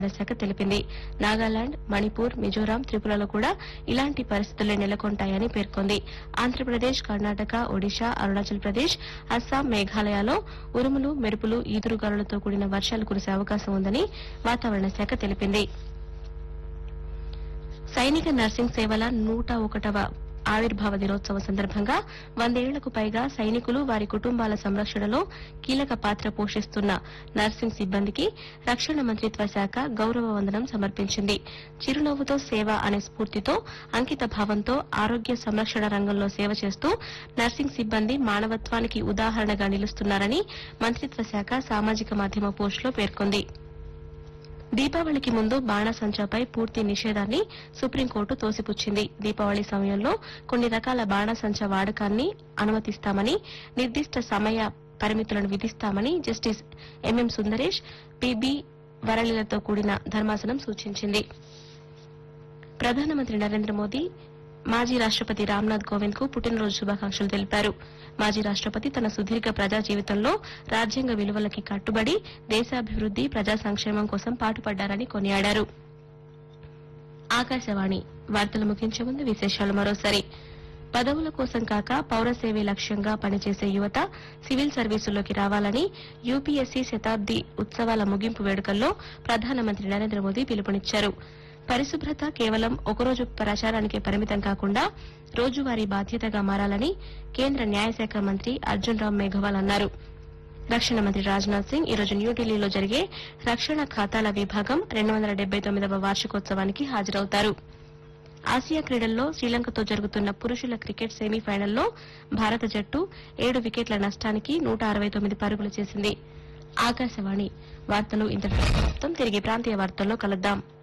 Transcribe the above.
శాఖ తెలిపింది నాగాలాండ్ మణిపూర్ మిజోరాం త్రిపురలో కూడా ఇలాంటి పరిస్థితులే నెలకొంటాయని పేర్కొంది ఆంధ్రప్రదేశ్ కర్ణాటక ఒడిశా అరుణాచల్ ప్రదేశ్ అస్సాం మేఘాలయలో ఉరుములు మెరుపులు ఈదురుగాలులతో కూడిన వర్షాలు కురిసే అవకాశం ఉందని వాతావరణ శాఖ తెలిపింది సైనిక నర్సింగ్ సేవల నూట ఒకటవ ఆవిర్భావ దినోత్సవం సందర్భంగా వందేళ్లకు పైగా సైనికులు వారి కుటుంబాల సంరక్షణలో కీలక పాత్ర పోషిస్తున్న నర్సింగ్ సిబ్బందికి రక్షణ మంత్రిత్వ శాఖ గౌరవ వందనం సమర్పించింది చిరునవ్వుతో సేవ అనే స్ఫూర్తితో అంకిత భావంతో ఆరోగ్య సంరక్షణ రంగంలో సేవ చేస్తూ నర్సింగ్ సిబ్బంది మానవత్వానికి ఉదాహరణగా నిలుస్తున్నారని మంత్రిత్వ శాఖ సామాజిక మాధ్యమ పోస్టులో పేర్కొంది దీపావళికి ముందు బాణసంచాపై పూర్తి నిషేధాన్ని సుప్రీంకోర్టు తోసిపుచ్చింది దీపావళి సమయంలో కొన్ని రకాల బాణసంచా వాడకాన్ని అనుమతిస్తామని నిర్దిష్ట సమయ పరిమితులను విధిస్తామని జస్టిస్ ఎంఎం సుందరేష్ పిబి వరళిలతో కూడిన ధర్మాసనం సూచించింది ప్రధానమంత్రి నరేంద్ర మోదీ మాజీ రాష్టపతి రామ్నాథ్ కోవింద్ కు పుట్టినరోజు శుభాకాంక్షలు తెలిపారు మాజీ రాష్టపతి తన సుదీర్ఘ ప్రజా జీవితంలో రాజ్యాంగ విలువలకి కట్టుబడి దేశాభివృద్ది ప్రజా సంక్షేమం కోసం పాటుపడ్డారని కొనియాడారు ఆకాశవాణి వార్తలు ముగించే ముందు విశేషాలు మరోసారి పదవుల కోసం కాక పౌర సేవే లక్ష్యంగా పనిచేసే యువత సివిల్ సర్వీసుల్లోకి రావాలని యూపీఎస్సీ శతాబ్ది ఉత్సవాల ముగింపు వేడుకల్లో ప్రధానమంత్రి నరేంద్ర మోదీ పిలుపునిచ్చారు పరిశుభ్రత కేవలం ఒకరోజు ప్రచారానికే పరిమితం కాకుండా రోజువారీ బాధ్యతగా మారాలని కేంద్ర న్యాయశాఖ మంత్రి అర్జున్ రామ్ మేఘవాల్ అన్నారు రక్షణ మంత్రి రాజ్నాథ్ సింగ్ ఈరోజు న్యూఢిల్లీలో జరిగే రక్షణ ఖాతాల విభాగం రెండు వందల డెబ్బై తొమ్మిదవ వార్షికోత్సవానికి హాజరవుతారు ఆసియా క్రీడల్లో శ్రీలంకతో జరుగుతున్న పురుషుల క్రికెట్ సెమీఫైనల్లో భారత జట్టు ఏడు వికెట్ల నష్టానికి నూట అరవై తొమ్మిది పరుగులు చేసింది ఆకాశవాణి వార్తలు ఇంతటితో సమాప్తం తిరిగి ప్రాంతీయ వార్తల్లో కలుద్దాం